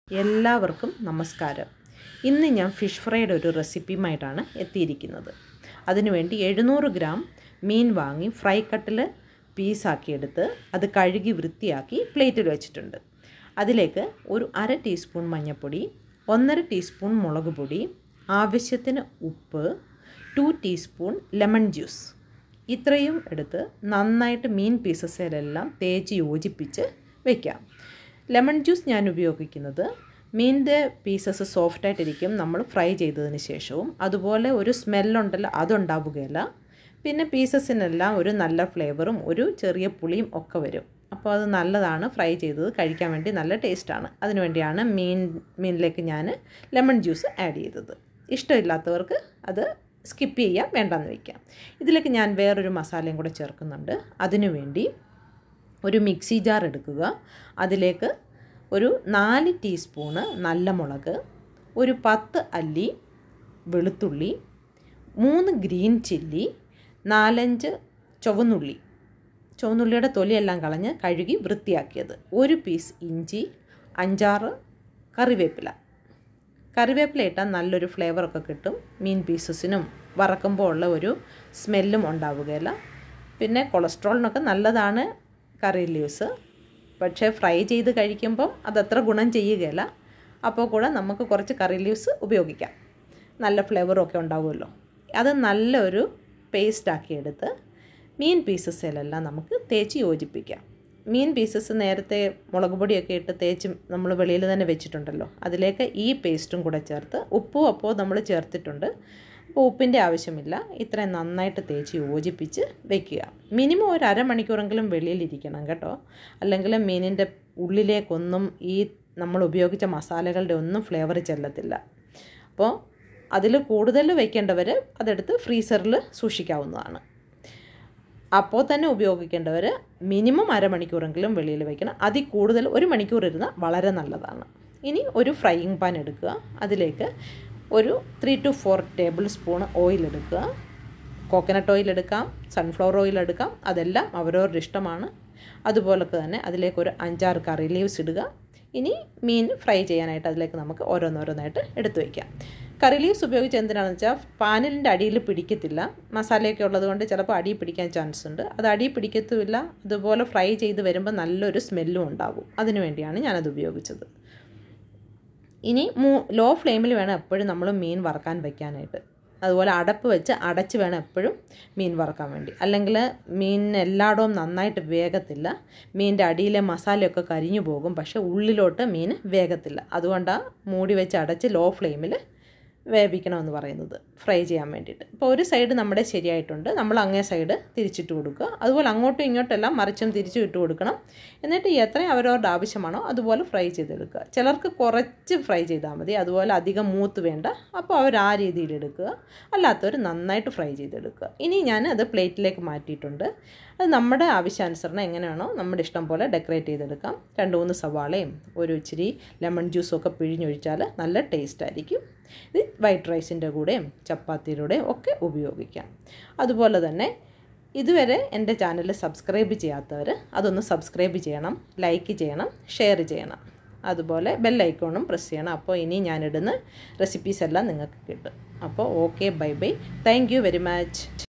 എല്ലാവർക്കും നമസ്കാരം ഇന്ന് ഞാൻ ഫിഷ് ഫ്രൈയുടെ ഒരു റെസിപ്പിയുമായിട്ടാണ് എത്തിയിരിക്കുന്നത് അതിനുവേണ്ടി എഴുന്നൂറ് ഗ്രാം മീൻ വാങ്ങി ഫ്രൈ കട്ടിൽ പീസാക്കിയെടുത്ത് അത് കഴുകി വൃത്തിയാക്കി പ്ലേറ്റിൽ വെച്ചിട്ടുണ്ട് അതിലേക്ക് ഒരു അര ടീസ്പൂൺ മഞ്ഞൾപ്പൊടി ഒന്നര ടീസ്പൂൺ മുളക് പൊടി ആവശ്യത്തിന് ഉപ്പ് ടു ടീസ്പൂൺ ലെമൺ ജ്യൂസ് ഇത്രയും എടുത്ത് നന്നായിട്ട് മീൻ പീസസിലെല്ലാം തേച്ച് യോജിപ്പിച്ച് വയ്ക്കാം ലെമൺ ജ്യൂസ് ഞാൻ ഉപയോഗിക്കുന്നത് മീനിൻ്റെ പീസസ് സോഫ്റ്റായിട്ടിരിക്കും നമ്മൾ ഫ്രൈ ചെയ്തതിന് ശേഷവും അതുപോലെ ഒരു സ്മെല്ലുണ്ടല്ലോ അതുണ്ടാവുകയില്ല പിന്നെ പീസസിനെല്ലാം ഒരു നല്ല ഫ്ലേവറും ഒരു ചെറിയ പുളിയും ഒക്കെ വരും അപ്പോൾ അത് നല്ലതാണ് ഫ്രൈ ചെയ്തത് കഴിക്കാൻ വേണ്ടി നല്ല ടേസ്റ്റാണ് അതിനുവേണ്ടിയാണ് മീൻ മീനിലേക്ക് ഞാൻ ലെമൺ ജ്യൂസ് ആഡ് ചെയ്തത് ഇഷ്ടമില്ലാത്തവർക്ക് അത് സ്കിപ്പ് ചെയ്യാം വേണ്ടെന്ന് വയ്ക്കാം ഇതിലേക്ക് ഞാൻ വേറൊരു മസാലയും കൂടെ ചേർക്കുന്നുണ്ട് അതിനുവേണ്ടി ഒരു മിക്സി ജാർ എടുക്കുക അതിലേക്ക് ഒരു നാല് ടീസ്പൂണ് നല്ല മുളക് ഒരു പത്ത് അല്ലി വെളുത്തുള്ളി മൂന്ന് ഗ്രീൻ ചില്ലി നാലഞ്ച് ചുവന്നുള്ളി ചുവന്നുള്ളിയുടെ തൊലിയെല്ലാം കളഞ്ഞ് കഴുകി വൃത്തിയാക്കിയത് ഒരു പീസ് ഇഞ്ചി അഞ്ചാറ് കറിവേപ്പില കറിവേപ്പില ഇട്ടാൽ നല്ലൊരു ഫ്ലേവറൊക്കെ കിട്ടും മീൻ പീസസിനും വറക്കുമ്പോൾ ഉള്ള ഒരു സ്മെല്ലും ഉണ്ടാവുകയില്ല പിന്നെ കൊളസ്ട്രോളിനൊക്കെ നല്ലതാണ് കറി ലീവ്സ് പക്ഷേ ഫ്രൈ ചെയ്ത് കഴിക്കുമ്പം അതത്ര ഗുണം ചെയ്യുകയില്ല അപ്പോൾ കൂടെ നമുക്ക് കുറച്ച് കറി ലീവ്സ് ഉപയോഗിക്കാം നല്ല ഫ്ലേവറൊക്കെ ഉണ്ടാവുമല്ലോ അത് നല്ലൊരു പേസ്റ്റാക്കി എടുത്ത് മീൻ പീസസിലെല്ലാം നമുക്ക് തേച്ച് യോജിപ്പിക്കാം മീൻ പീസസ് നേരത്തെ മുളക് പൊടിയൊക്കെ ഇട്ട് തേച്ച് നമ്മൾ വെളിയിൽ തന്നെ വെച്ചിട്ടുണ്ടല്ലോ അതിലേക്ക് ഈ പേസ്റ്റും കൂടെ ചേർത്ത് ഉപ്പും അപ്പോൾ നമ്മൾ ചേർത്തിട്ടുണ്ട് അപ്പോൾ ഉപ്പിൻ്റെ ആവശ്യമില്ല ഇത്രയും നന്നായിട്ട് തേച്ച് യോജിപ്പിച്ച് വെക്കുക മിനിമം ഒരു അരമണിക്കൂറെങ്കിലും വെളിയിലിരിക്കണം കേട്ടോ അല്ലെങ്കിൽ മീനിൻ്റെ ഉള്ളിലേക്കൊന്നും ഈ നമ്മൾ ഉപയോഗിച്ച മസാലകളുടെ ഒന്നും ഫ്ലേവർ ചെല്ലത്തില്ല അപ്പോൾ അതിൽ കൂടുതൽ വയ്ക്കേണ്ടവർ അതെടുത്ത് ഫ്രീസറിൽ സൂക്ഷിക്കാവുന്നതാണ് അപ്പോൾ തന്നെ ഉപയോഗിക്കേണ്ടവർ മിനിമം അരമണിക്കൂറെങ്കിലും വെളിയിൽ വയ്ക്കണം അതിൽ കൂടുതൽ ഒരു മണിക്കൂർ ഇരുന്നാൽ വളരെ നല്ലതാണ് ഇനി ഒരു ഫ്രൈയിങ് പാൻ എടുക്കുക അതിലേക്ക് ഒരു three two four table spoon oil എടുക്കുക കോക്കനട്ട് ഓയിൽ എടുക്കാം സൺഫ്ലവർ ഓയിൽ എടുക്കാം അതെല്ലാം അവരവരുടെ ഇഷ്ടമാണ് അതുപോലെ തന്നെ അതിലേക്ക് ഒരു അഞ്ചാറ് കറി ലീവ്സ് ഇടുക ഇനി മീൻ ഫ്രൈ ചെയ്യാനായിട്ട് അതിലേക്ക് നമുക്ക് ഓരോന്നോരോന്നായിട്ട് എടുത്തു വയ്ക്കാം കറി ലീവ്സ് ഉപയോഗിച്ച് എന്തിനാണെന്ന് വെച്ചാൽ പാനലിൻ്റെ അടിയിൽ പിടിക്കത്തില്ല മസാലയൊക്കെ ഉള്ളത് കൊണ്ട് ചിലപ്പോൾ അടി പിടിക്കാൻ ചാൻസ് ഉണ്ട് അത് അടി പിടിക്കത്തുമില്ല അതുപോലെ ഫ്രൈ ചെയ്ത് വരുമ്പോൾ നല്ലൊരു സ്മെല്ലും ഉണ്ടാകും അതിനു വേണ്ടിയാണ് ഞാനത് ഉപയോഗിച്ചത് ഇനി മൂ ലോ ഫ്ലെയിമിൽ വേണം എപ്പോഴും നമ്മൾ മീൻ വറക്കാൻ വെക്കാനായിട്ട് അതുപോലെ അടപ്പ് വെച്ച് അടച്ച് വേണം എപ്പോഴും മീൻ വറക്കാൻ വേണ്ടി അല്ലെങ്കിൽ മീൻ എല്ലായിടവും നന്നായിട്ട് വേഗത്തില്ല മീനിൻ്റെ അടിയിലെ മസാലയൊക്കെ കരിഞ്ഞു പോകും പക്ഷേ ഉള്ളിലോട്ട് മീൻ വേഗത്തില്ല അതുകൊണ്ടാണ് മൂടി വെച്ച് അടച്ച് ലോ ഫ്ലെയിമിൽ വേവിക്കണമെന്ന് പറയുന്നത് ഫ്രൈ ചെയ്യാൻ വേണ്ടിയിട്ട് ഇപ്പോൾ ഒരു സൈഡ് നമ്മുടെ ശരിയായിട്ടുണ്ട് നമ്മൾ അങ്ങേ സൈഡ് തിരിച്ചിട്ട് കൊടുക്കുക അതുപോലെ അങ്ങോട്ടും ഇങ്ങോട്ടെല്ലാം മറിച്ചും തിരിച്ചും ഇട്ട് കൊടുക്കണം എന്നിട്ട് എത്രയും അവരവരുടെ ആവശ്യമാണോ അതുപോലെ ഫ്രൈ ചെയ്തെടുക്കുക ചിലർക്ക് കുറച്ച് ഫ്രൈ ചെയ്താൽ മതി അതുപോലെ അധികം മൂത്ത് വേണ്ട അപ്പോൾ അവർ ആ രീതിയിൽ എടുക്കുക അല്ലാത്തവർ നന്നായിട്ട് ഫ്രൈ ചെയ്തെടുക്കുക ഇനി ഞാൻ അത് പ്ലേറ്റിലേക്ക് മാറ്റിയിട്ടുണ്ട് അത് നമ്മുടെ ആവശ്യാനുസരണം എങ്ങനെയാണോ നമ്മുടെ ഇഷ്ടം പോലെ ഡെക്കറേറ്റ് ചെയ്തെടുക്കാം രണ്ട് മൂന്ന് സവാളയും ഒരു ഇച്ചിരി ലെമൺ ജ്യൂസും ഒക്കെ പിഴിഞ്ഞൊഴിച്ചാൽ നല്ല ടേസ്റ്റ് ആയിരിക്കും ഇത് വൈറ്റ് റൈസിൻ്റെ കൂടെയും ചപ്പാത്തിയുടെയും ഒക്കെ ഉപയോഗിക്കാം അതുപോലെ തന്നെ ഇതുവരെ എൻ്റെ ചാനൽ സബ്സ്ക്രൈബ് ചെയ്യാത്തവർ അതൊന്ന് സബ്സ്ക്രൈബ് ചെയ്യണം ലൈക്ക് ചെയ്യണം ഷെയർ ചെയ്യണം അതുപോലെ ബെൽ ഐക്കോണും പ്രസ് ചെയ്യണം അപ്പോൾ ഇനി ഞാനിടുന്ന റെസിപ്പീസ് എല്ലാം നിങ്ങൾക്ക് കിട്ടും അപ്പോൾ okay bye bye thank you very much